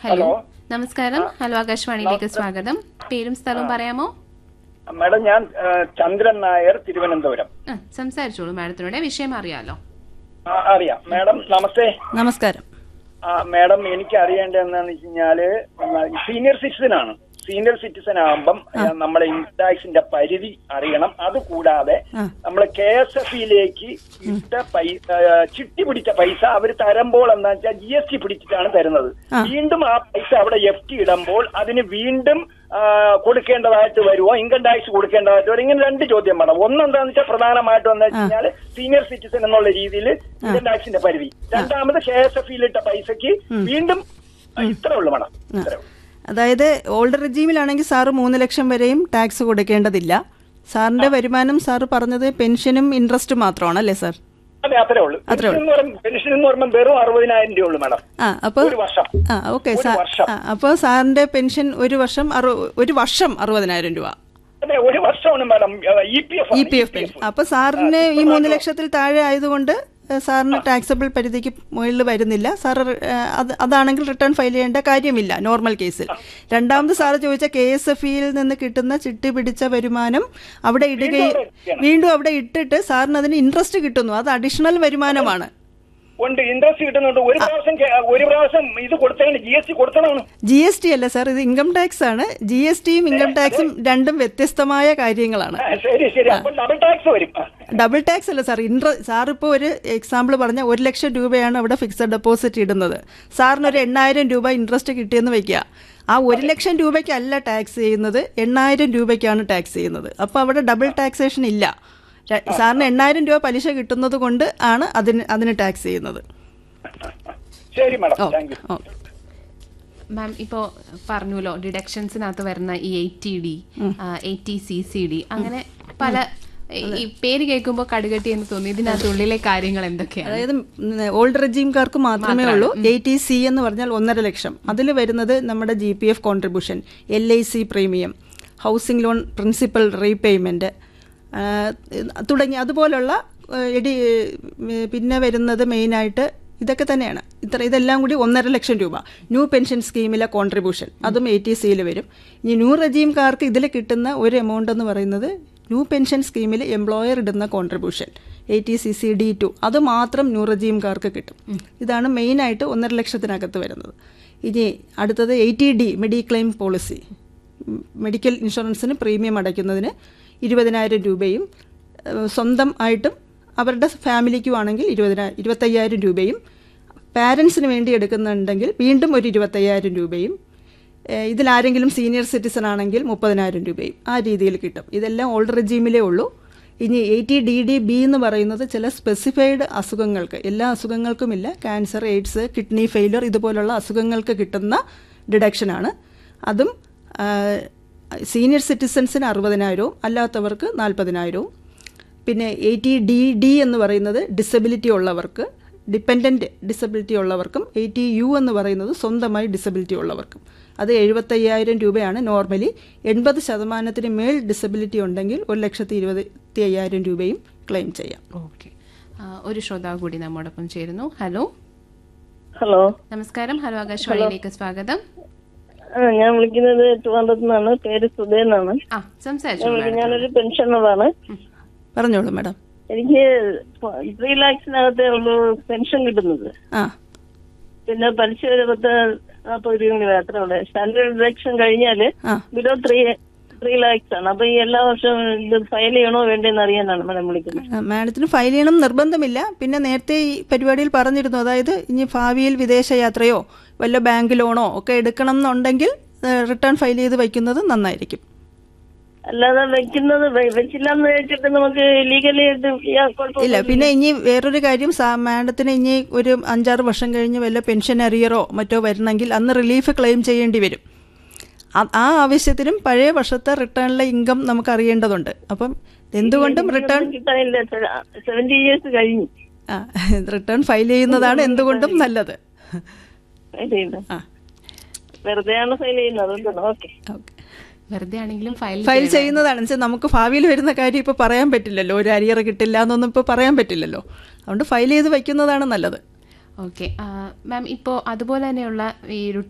Hello hello. നമസ്കാരം hello ആകാശവാണിയിലേക്ക് സ്വാഗതം പേരും സ്ഥലവും പറയാമോ മാഡം ഞാൻ ആ, ചന്ദ്രൻ നായർ തിരുവനന്തപുരം ആ, സംസാരിച്ചോളൂ മാഡത്തിനോട് വിഷയം അറിയാലോ ആ, അറിയാം മാഡം നമസ്തേ നമസ്കാരം ആ, മാഡം എനിക്ക് അറിയേണ്ടത് എന്താണെന്ന് വെച്ച് കഴിഞ്ഞാല് സീനിയർ സിറ്റിസൺ ആണ് സീനിയർ സിറ്റിസൺ ആകുമ്പം ആ, നമ്മുടെ ഇൻകം ടാക്സിന്റെ പരിധി അറിയണം അതുകൂടാതെ ആ. നമ്മൾ കെ എസ് എഫ് ഇയിലേക്ക് ഇട്ട പൈസ ആ, ചിട്ടി പിടിച്ച പൈസ അവർ തരുമ്പോൾ എന്താ വെച്ചാൽ ജി എസ് ടി പിടിച്ചിട്ടാണ് തരുന്നത് ആ. വീണ്ടും ആ പൈസ അവിടെ എഫ് ടി ഇടുമ്പോൾ അതിന് വീണ്ടും ആ, കൊടുക്കേണ്ടതായിട്ട് വരുമോ ഇൻകം ടാക്സ് കൊടുക്കേണ്ടതായിട്ട് വരും ഇങ്ങനെ രണ്ട് ചോദ്യം വേണം ഒന്നെന്താന്ന് വെച്ചാൽ പ്രധാനമായിട്ടും എന്താ വെച്ച് കഴിഞ്ഞാൽ സീനിയർ സിറ്റിസൺ എന്നുള്ള രീതിയിൽ ഇൻകം ടാക്സിന്റെ പരിധി രണ്ടാമത് കെ എസ് എഫ് ഇട്ട പൈസക്ക് വീണ്ടും ഇത്രേ ഉള്ളൂ വേണം ഇത്രേ ഉള്ളൂ അതായത് ഓൾഡ് റെജീമിലാണെങ്കിൽ സാറ് മൂന്ന് ലക്ഷം വരെയും ടാക്സ് കൊടുക്കേണ്ടതില്ല സാറിന്റെ വരുമാനം സാറ് പറഞ്ഞത് പെൻഷനും ഇൻട്രസ്റ്റും മാത്രമാണ് അല്ലേ സാർ അതെ അത്രേ ഉള്ളൂ അത്രേ പെൻഷൻ എന്ന് പറയുമ്പോൾ പെൻഷൻ എന്ന് പറയുമ്പോൾ വെറും അറുപതിനായിരം രൂപ ഉള്ളൂ മാഡം ആ അപ്പോൾ ഒരു വർഷം ആ ഓക്കെ ഒരു വർഷം. ആ അപ്പോൾ സാറിന്റെ പെൻഷൻ ഒരു വർഷം അറു ഒരു വർഷം അറുപതിനായിരം രൂപ അതെ ഒരു വർഷമാണ് madam E P F E P F pension അപ്പോൾ സാറിന് ഈ മൂന്ന് ലക്ഷത്തിൽ താഴെ ആയതുകൊണ്ട് ഏഹ്, സാറിന് ടാക്സബിൾ പരിധിക്ക് മുകളിൽ വരുന്നില്ല സാർ അത് അതാണെങ്കിൽ റിട്ടേൺ ഫയൽ ചെയ്യേണ്ട കാര്യമില്ല നോർമൽ കേസിൽ രണ്ടാമത് സാറ് ചോദിച്ച കെ എസ് എഫ് ഇയിൽ നിന്ന് കിട്ടുന്ന ചിട്ടി പിടിച്ച വരുമാനം അവിടെ ഇടുകയും വീണ്ടും അവിടെ ഇട്ടിട്ട് സാറിന് അതിന് ഇൻട്രസ്റ്റ് കിട്ടുന്നു അത് അഡീഷണൽ വരുമാനമാണ് ഉണ്ട് ഇൻട്രസ്റ്റ് കിട്ടുന്നുണ്ട് ഒരു പ്രാവശ്യം കേ- ഒരു പ്രാവശ്യം ഇത് കൊടുത്തതിന് ജി എസ് ടി കൊടുത്തതാണ് ജി എസ് ടി അല്ല സാർ ഇത് ഇൻകം ടാക്സ് ആണ് ജി എസ് ടിയും ഇൻകം ടാക്സും രണ്ടും വ്യത്യസ്തമായ കാര്യങ്ങളാണ് ആ, ശരി ശരി അപ്പോൾ ഡബിൾ ടാക്സ് വരും ആ. ഡബിൾ ടാക്സ് അല്ല സാർ ഇൻട്ര സാർ ഇപ്പോൾ ഒരു എക്സാമ്പിൾ പറഞ്ഞ ഒരു ലക്ഷം രൂപയാണ് അവിടെ ഫിക്സഡ് ഡെപ്പോസിറ്റ് ഇടുന്നത് സാറിന് ഒരു എണ്ണായിരം രൂപ ഇൻട്രസ്റ്റ് കിട്ടിയെന്ന് വെക്കുക ആ ഒരു ലക്ഷം രൂപയ്ക്കല്ല ടാക്സ് ചെയ്യുന്നത് എണ്ണായിരം രൂപയ്ക്കാണ് ടാക്സ് ചെയ്യുന്നത് അപ്പോൾ അവിടെ ഡബിൾ ടാക്സേഷൻ ഇല്ല ര- സാറിന് എണ്ണായിരം രൂപ പലിശ കിട്ടുന്നത് കൊണ്ട് ആണ് അതിന് അതിന് ടാക്സ് ചെയ്യുന്നത് ശരി madam oh thank you oh ma'am ഇപ്പോ പറഞ്ഞല്ലോ ഡിഡക്ഷൻസിനകത്ത് വരുന്ന ഈ eighty D eighty C C D അങ്ങനെ പല ഈ പേര് കേൾക്കുമ്പോൾ കടുകട്ടി എന്ന് തോന്നി ഇതിനകത്തുള്ളിലെ കാര്യങ്ങൾ എന്തൊക്കെയാണ് അതായത് ഓൾഡ് റെജീംകാർക്ക് മാത്രമേ ഉള്ളൂ എയ്റ്റി സി എന്ന് പറഞ്ഞാൽ ഒന്നര ലക്ഷം അതിൽ വരുന്നത് നമ്മുടെ G P F contribution L I C premium housing loan principal repayment തുടങ്ങി അതുപോലുള്ള ആ, എടി ഏ, പിന്നെ വരുന്നത് മെയിനായിട്ട് ഇതൊക്കെ തന്നെയാണ് ഇത്ര ഇതെല്ലാം കൂടി ഒന്നര ലക്ഷം രൂപ ന്യൂ പെൻഷൻ സ്കീമിലെ കോൺട്രിബ്യൂഷൻ അതും എ ടി സിയിൽ വരും ഇനി ന്യൂ റെജീംകാർക്ക് ഇതിൽ കിട്ടുന്ന ഒരു എമൗണ്ട് എന്ന് പറയുന്നത് ന്യൂ പെൻഷൻ സ്കീമിൽ എംപ്ലോയർ ഇടുന്ന contribution A T C C D two അത് മാത്രം ന്യൂ റെജീംകാർക്ക് കിട്ടും ഇതാണ് മെയിനായിട്ട് ഒന്നര ലക്ഷത്തിനകത്ത് വരുന്നത് ഇനി അടുത്തത് eighty D mediclaim policy medical ഇൻഷുറൻസിന് പ്രീമിയം അടയ്ക്കുന്നതിന് ഇരുപതിനായിരം രൂപയും ഏഹ്, സ്വന്തം ആയിട്ടും അവരുടെ ഫാമിലിക്കും ആണെങ്കിൽ ഇരുപതിനായിരം ഇരുപത്തയ്യായിരം രൂപയും പാരൻസിന് വേണ്ടി എടുക്കുന്നുണ്ടെങ്കിൽ വീണ്ടും ഒരു ഇരുപത്തയ്യായിരം രൂപയും ഏഹ്, ഇതിലാരെങ്കിലും സീനിയർ സിറ്റിസൺ ആണെങ്കിൽ മുപ്പതിനായിരം രൂപയും ആ രീതിയിൽ കിട്ടും ഇതെല്ലാം ഓൾഡ് റെജീമിലേ ഉള്ളൂ ഇനി എയ്റ്റി ഡി ഡി ബി എന്ന് പറയുന്നത് ചില സ്പെസിഫൈഡ് അസുഖങ്ങൾക്ക് എല്ലാ അസുഖങ്ങൾക്കുമില്ല ക്യാൻസർ എയ്ഡ്സ് കിഡ്നി ഫെയിലിയർ ഇതുപോലുള്ള അസുഖങ്ങൾക്ക് കിട്ടുന്ന ഡിഡക്ഷനാണ് അതും ആ, സീനിയർ സിറ്റിസൺസിന് അറുപതിനായിരവും അല്ലാത്തവർക്ക് നാൽപ്പതിനായിരവും പിന്നെ എയ്റ്റി ഡി ഡി എന്ന് പറയുന്നത് ഡിസബിലിറ്റി ഉള്ളവർക്ക് ഡിപ്പെൻഡൻറ്റ് ഡിസബിലിറ്റി ഉള്ളവർക്കും എയ്റ്റി യു എന്ന് പറയുന്നത് സ്വന്തമായി ഡിസബിലിറ്റി ഉള്ളവർക്കും അത് എഴുപത്തയ്യായിരം രൂപയാണ് നോർമലി എൺപത് ശതമാനത്തിന് മേൽ ഡിസബിലിറ്റി ഉണ്ടെങ്കിൽ ഒരു ലക്ഷത്തി ഇരുപത്തി അയ്യായിരം രൂപയും ക്ലെയിം ചെയ്യാം ഓക്കെ ഒരു ശ്രോതാവ് കൂടി നമ്മോടൊപ്പം ചേരുന്നു ഹലോ ഹലോ നമസ്കാരം ഹലോ ആകാശവാണിയിലേക്ക് സ്വാഗതം ആ ഞാൻ വിളിക്കുന്നത് ട്രിവാൻഡ്രത്ത് നിന്നാണ് പേര് സുധേന്നാണ് ആ ഞാൻ സംസാരിച്ചോളൂ വിളിക്കുന്നത് മാഡം ഞാനൊരു പെൻഷനറാണ് പറഞ്ഞോളൂ മാഡം എനിക്ക് ത്രീ ലാക്സിനകത്തേ ഉള്ളൂ പെൻഷൻ കിട്ടുന്നത് ആ പിന്നെ പലിശ ഒരു പത്ത് നാൽപ്പത് രൂപ കൂടി അത്ര ഉള്ളു സ്റ്റാൻഡേർഡ് ഡിഡക്ഷൻ കഴിഞ്ഞാല് ആ ബിലോ ത്രീ ത്രീ ലാക്സ് ആണ് അപ്പൊ ഈ എല്ലാ വർഷവും ഇത് ഫയൽ ചെയ്യണോ വേണ്ടെന്ന് അറിയാനാണ് മാഡം വിളിക്കുന്നത് ആ, മാഡത്തിന് ഫയൽ ചെയ്യണം നിർബന്ധമില്ല പിന്നെ നേരത്തെ ഈ പരിപാടിയിൽ പറഞ്ഞിരുന്നു അതായത് ഇനി ഭാവിയിൽ വിദേശയാത്രയോ വല്ല ബാങ്ക് ലോണോ ഒക്കെ എടുക്കണം എന്നുണ്ടെങ്കിൽ റിട്ടേൺ ഫയൽ ചെയ്ത് വയ്ക്കുന്നത് നന്നായിരിക്കും അല്ലാതെ വെക്കുന്നത് വെ- വെച്ചില്ലാന്ന് വെച്ചിട്ട് നമുക്ക് ലീഗലി ഇല്ല പിന്നെ ഇനി വേറൊരു കാര്യം സാ മാഡത്തിന് ഇനി ഒരു അഞ്ചാറ് വർഷം കഴിഞ്ഞ് വല്ല പെൻഷൻ അറിയറോ മറ്റോ വരണമെങ്കിൽ അന്ന് റിലീഫ് ക്ലെയിം ചെയ്യേണ്ടി വരും ആ- ആ ആവശ്യത്തിനും പഴയ വർഷത്തെ റിട്ടേണിലെ ഇൻകം നമുക്ക് അറിയേണ്ടതുണ്ട് അപ്പം എന്തുകൊണ്ടും റിട്ടേൺ കിട്ടാനില്ല സെവന്റി ഇയേഴ്സ് കഴിഞ്ഞു ആ റിട്ടേൺ ഫയൽ ചെയ്യുന്നതാണ് എന്തുകൊണ്ടും നല്ലത് ഫയൽ ചെയ്യുന്നത് ആ വെറുതെയാണ് ഫയൽ ചെയ്യുന്നത് അതുകൊണ്ടാണ് ഓക്കെ ഓക്കെ വെറുതെ ആണെങ്കിലും ഫയൽ ഫയൽ ചെയ്യുന്നതാണ് വെച്ചാൽ നമുക്ക് ഭാവിയിൽ വരുന്ന കാര്യം ഇപ്പോൾ പറയാൻ പറ്റില്ലല്ലോ ഒരു അരിയർ കിട്ടില്ല എന്നൊന്നും ഇപ്പോൾ പറയാൻ പറ്റില്ലല്ലോ അതുകൊണ്ട് ഫയൽ ചെയ്ത് വയ്ക്കുന്നതാണ് നല്ലത് ഓക്കെ മാം ഇപ്പോൾ അതുപോലെ തന്നെയുള്ള ഈ ഒരു